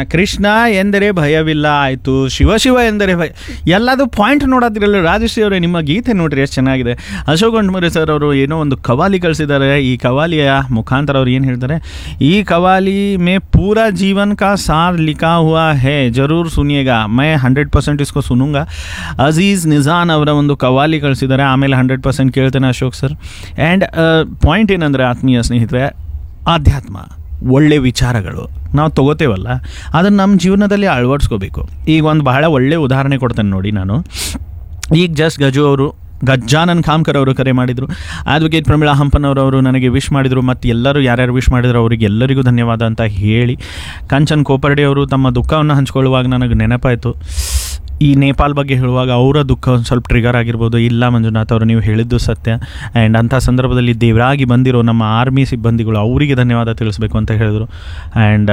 ಕೃಷ್ಣ ಎಂದರೆ ಭಯವಿಲ್ಲ ಆಯಿತು ಶಿವ ಶಿವ ಎಂದರೆ ಭಯ ಎಲ್ಲದು ಪಾಯಿಂಟ್ ನೋಡೋದ್ರಲ್ಲ ರಾಜಶ್ರೀ ಅವರೇ ನಿಮ್ಮ ಗೀತೆ ನೋಡ್ರಿ ಎಷ್ಟು ಚೆನ್ನಾಗಿದೆ ಅಶೋಕ್ ಗೊಂಡ್ಮುರಿ ಸರ್ ಅವರು ಏನೋ ಒಂದು ಕವಾಲಿ ಕಳಿಸಿದ್ದಾರೆ ಈ ಕವಾಲಿಯ ಮುಖಾಂತರ ಅವ್ರು ಏನು ಹೇಳ್ತಾರೆ ಈ ಕವಾಲಿ ಮೇ ಪೂರಾ ಜೀವನ್ ಕಾ ಸಾರ್ ಲಿಖಾ ಹುआ है ಜರೂರ್ ಸುನಿಯೇಗಾ ಮೈ ಹಂಡ್ರೆಡ್ ಪರ್ಸೆಂಟ್ ಇಸ್ಕೋ ಸುನುಂಗ ಅಜೀಜ್ ನಿಜಾನ್ ಅವರ ಒಂದು ಕವಾಲಿ ಕಳಿಸಿದ್ದಾರೆ ಆಮೇಲೆ ಹಂಡ್ರೆಡ್ ಪರ್ಸೆಂಟ್ ಕೇಳ್ತೇನೆ ಅಶೋಕ್ ಸರ್ ಆ್ಯಂಡ್ ಪಾಯಿಂಟ್ ಏನಂದರೆ ಆತ್ಮೀಯ ಸ್ನೇಹಿತರೆ ಆಧ್ಯಾತ್ಮ ಒಳ್ಳೆ ವಿಚಾರಗಳು ನಾವು ತಗೋತೇವಲ್ಲ ಅದನ್ನು ನಮ್ಮ ಜೀವನದಲ್ಲಿ ಅಳವಡಿಸ್ಕೋಬೇಕು ಈಗ ಒಂದು ಬಹಳ ಒಳ್ಳೆ ಉದಾಹರಣೆ ಕೊಡ್ತೇನೆ ನೋಡಿ ನಾನು ಈಗ ಜಸ್ಟ್ ಗಜು ಅವರು ಗಜ್ಜಾನನ್ ಖಾಮ್ಕರ್ ಅವರು ಕರೆ ಮಾಡಿದರು ಅಡ್ವೊಕೇಟ್ ಪ್ರಮೀಳಾ ಹಂಪನವರವರು ನನಗೆ ವಿಶ್ ಮಾಡಿದರು ಮತ್ತು ಎಲ್ಲರೂ ಯಾರ್ಯಾರು ವಿಶ್ ಮಾಡಿದ್ರು ಅವರಿಗೆ ಎಲ್ಲರಿಗೂ ಧನ್ಯವಾದ ಅಂತ ಹೇಳಿ ಕಂಚನ್ ಕೋಪರ್ಡೆ ಅವರು ತಮ್ಮ ದುಃಖವನ್ನು ಹಂಚ್ಕೊಳ್ಳುವಾಗ ನನಗೆ ನೆನಪಾಯಿತು ಈ ನೇಪಾಲ್ ಬಗ್ಗೆ ಹೇಳುವಾಗ ಅವರ ದುಃಖ ಒಂದು ಸ್ವಲ್ಪ ಟ್ರಿಗರ್ ಆಗಿರ್ಬೋದು ಇಲ್ಲ ಮಂಜುನಾಥ್ ಅವರು ನೀವು ಹೇಳಿದ್ದು ಸತ್ಯ ಆ್ಯಂಡ್ ಅಂಥ ಸಂದರ್ಭದಲ್ಲಿ ದೇವರಾಗಿ ಬಂದಿರೋ ನಮ್ಮ ಆರ್ಮಿ ಸಿಬ್ಬಂದಿಗಳು ಅವರಿಗೆ ಧನ್ಯವಾದ ತಿಳಿಸ್ಬೇಕು ಅಂತ ಹೇಳಿದರು ಆ್ಯಂಡ್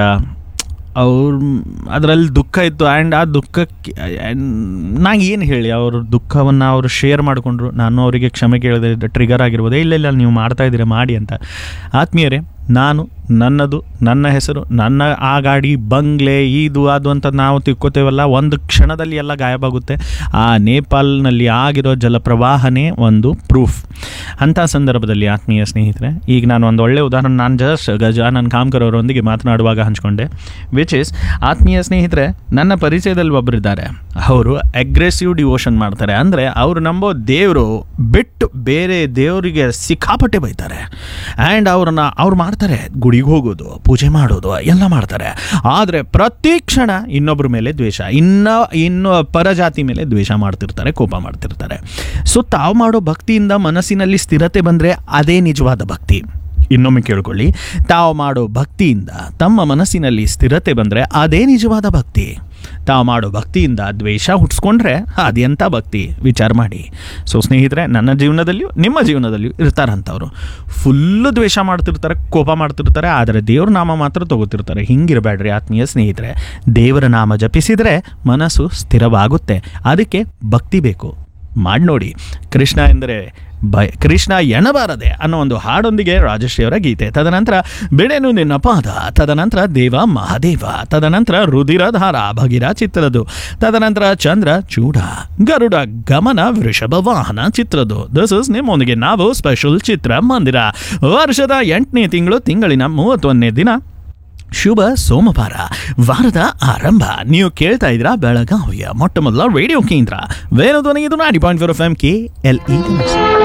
ಅವ್ರ ಅದರಲ್ಲಿ ದುಃಖ ಇತ್ತು ಆ್ಯಂಡ್ ಆ ದುಃಖಕ್ಕೆ ನಂಗೆ ಏನು ಹೇಳಿ ಅವ್ರ ದುಃಖವನ್ನು ಅವರು ಶೇರ್ ಮಾಡಿಕೊಂಡ್ರು ನಾನು ಅವರಿಗೆ ಕ್ಷಮೆ ಕೇಳಿದೆ ಟ್ರಿಗರ್ ಆಗಿರ್ಬೋದು ಇಲ್ಲ ಇಲ್ಲ ನೀವು ಮಾಡ್ತಾ ಇದ್ದೀರಾ ಮಾಡಿ ಅಂತ ಆತ್ಮೀಯರೇ ನಾನು ನನ್ನದು ನನ್ನ ಹೆಸರು ನನ್ನ ಆ ಗಾಡಿ ಬಂಗ್ಲೆ ಇದು ಅದು ಅಂತ ನಾವು ತಿಳ್ಕೊತೇವಲ್ಲ ಒಂದು ಕ್ಷಣದಲ್ಲಿ ಎಲ್ಲ ಗಾಯಬಾಗುತ್ತೆ ಆ ನೇಪಾಲ್ನಲ್ಲಿ ಆಗಿರೋ ಜಲಪ್ರವಾಹನೇ ಒಂದು ಪ್ರೂಫ್ ಅಂಥ ಸಂದರ್ಭದಲ್ಲಿ ಆತ್ಮೀಯ ಸ್ನೇಹಿತರೆ ಈಗ ನಾನು ಒಂದು ಒಳ್ಳೆ ಉದಾಹರಣೆ ನಾನು ಜಸ್ಟ್ ಗಜಾನನ್ ಕಾಮ್ಕರ್ ಅವರೊಂದಿಗೆ ಮಾತನಾಡುವಾಗ ಹಂಚ್ಕೊಂಡೆ ವಿಚ್ ಇಸ್ ಆತ್ಮೀಯ ಸ್ನೇಹಿತರೆ ನನ್ನ ಪರಿಚಯದಲ್ಲಿ ಒಬ್ಬರಿದ್ದಾರೆ ಅವರು ಅಗ್ರೆಸಿವ್ ಡಿವೋಷನ್ ಮಾಡ್ತಾರೆ ಅಂದರೆ ಅವರು ನಂಬೋ ದೇವರು ಬಿಟ್ಟು ಬೇರೆ ದೇವರಿಗೆ ಸಿಕ್ಕಾಪಟ್ಟೆ ಬೈತಾರೆ ಆ್ಯಂಡ್ ಅವ್ರನ್ನ ಅವ್ರು ಮಾಡ್ತಾರೆ ಗುಡಿಗೆ ಹೋಗೋದು ಪೂಜೆ ಮಾಡೋದು ಎಲ್ಲ ಮಾಡ್ತಾರೆ ಆದರೆ ಪ್ರತಿ ಕ್ಷಣ ಇನ್ನೊಬ್ಬರ ಮೇಲೆ ದ್ವೇಷ ಇನ್ನು ಇನ್ನು ಪರಜಾತಿ ಮೇಲೆ ದ್ವೇಷ ಮಾಡ್ತಿರ್ತಾರೆ ಕೋಪ ಮಾಡ್ತಿರ್ತಾರೆ ಸೊ ತಾವು ಮಾಡೋ ಭಕ್ತಿಯಿಂದ ಮನಸ್ಸಿನಲ್ಲಿ ಸ್ಥಿರತೆ ಬಂದರೆ ಅದೇ ನಿಜವಾದ ಭಕ್ತಿ ಇನ್ನೊಮ್ಮೆ ಕೇಳ್ಕೊಳ್ಳಿ ತಾವು ಮಾಡೋ ಭಕ್ತಿಯಿಂದ ತಮ್ಮ ಮನಸ್ಸಿನಲ್ಲಿ ಸ್ಥಿರತೆ ಬಂದರೆ ಅದೇ ನಿಜವಾದ ಭಕ್ತಿ ತಾವು ಮಾಡೋ ಭಕ್ತಿಯಿಂದ ದ್ವೇಷ ಹುಟ್ಟಿಸ್ಕೊಂಡ್ರೆ ಅದೆಂಥ ಭಕ್ತಿ ವಿಚಾರ ಮಾಡಿ ಸೊ ಸ್ನೇಹಿತರೆ ನನ್ನ ಜೀವನದಲ್ಲಿಯೂ ನಿಮ್ಮ ಜೀವನದಲ್ಲಿಯೂ ಇರ್ತಾರಂಥವ್ರು ಫುಲ್ಲು ದ್ವೇಷ ಮಾಡ್ತಿರ್ತಾರೆ ಕೋಪ ಮಾಡ್ತಿರ್ತಾರೆ ಆದರೆ ದೇವ್ರ ನಾಮ ಮಾತ್ರ ತಗೋತಿರ್ತಾರೆ ಹಿಂಗಿರಬೇಡ್ರಿ ಆತ್ಮೀಯ ಸ್ನೇಹಿತರೆ ದೇವರ ನಾಮ ಜಪಿಸಿದರೆ ಮನಸ್ಸು ಸ್ಥಿರವಾಗುತ್ತೆ ಅದಕ್ಕೆ ಭಕ್ತಿ ಬೇಕು ಮಾಡಿ ನೋಡಿ ಕೃಷ್ಣ ಎಂದರೆ ಭಯ ಕೃಷ್ಣ ಎಣಬಾರದೆ ಅನ್ನೋ ಒಂದು ಹಾಡೊಂದಿಗೆ ರಾಜಶ್ರೀ ಅವರ ಗೀತೆ ತದನಂತರ ಬಿಡೆನು ನಿನ್ನ ಪಾದ ತದನಂತರ ದೇವ ಮಹಾದೇವ ತದನಂತರ ರುದಿರಧಾರ ಭಗಿರ ಚಿತ್ರದು ತದನಂತರ ಚಂದ್ರ ಚೂಡ ಗರುಡ ಗಮನ ವೃಷಭ ವಾಹನ ಚಿತ್ರದು ದಿಸ್ ಇಸ್ ನಿಮ್ಮೊಂದಿಗೆ ನಾವು ಸ್ಪೆಷಲ್ ಚಿತ್ರ ಮಂದಿರ ವರ್ಷದ ಎಂಟನೇ ತಿಂಗಳು ತಿಂಗಳಿನ ಮೂವತ್ತೊಂದನೇ ದಿನ ಶುಭ ಸೋಮವಾರ ವಾರದ ಆರಂಭ ನೀವು ಕೇಳ್ತಾ ಇದ್ರ ಬೆಳಗಾವಿಯ ಮೊಟ್ಟ ಮೊದಲ ರೇಡಿಯೋ ಕೇಂದ್ರ ವೇಣು ಧ್ವನಿ ಇದು ನಾಡಿ point four F M K L E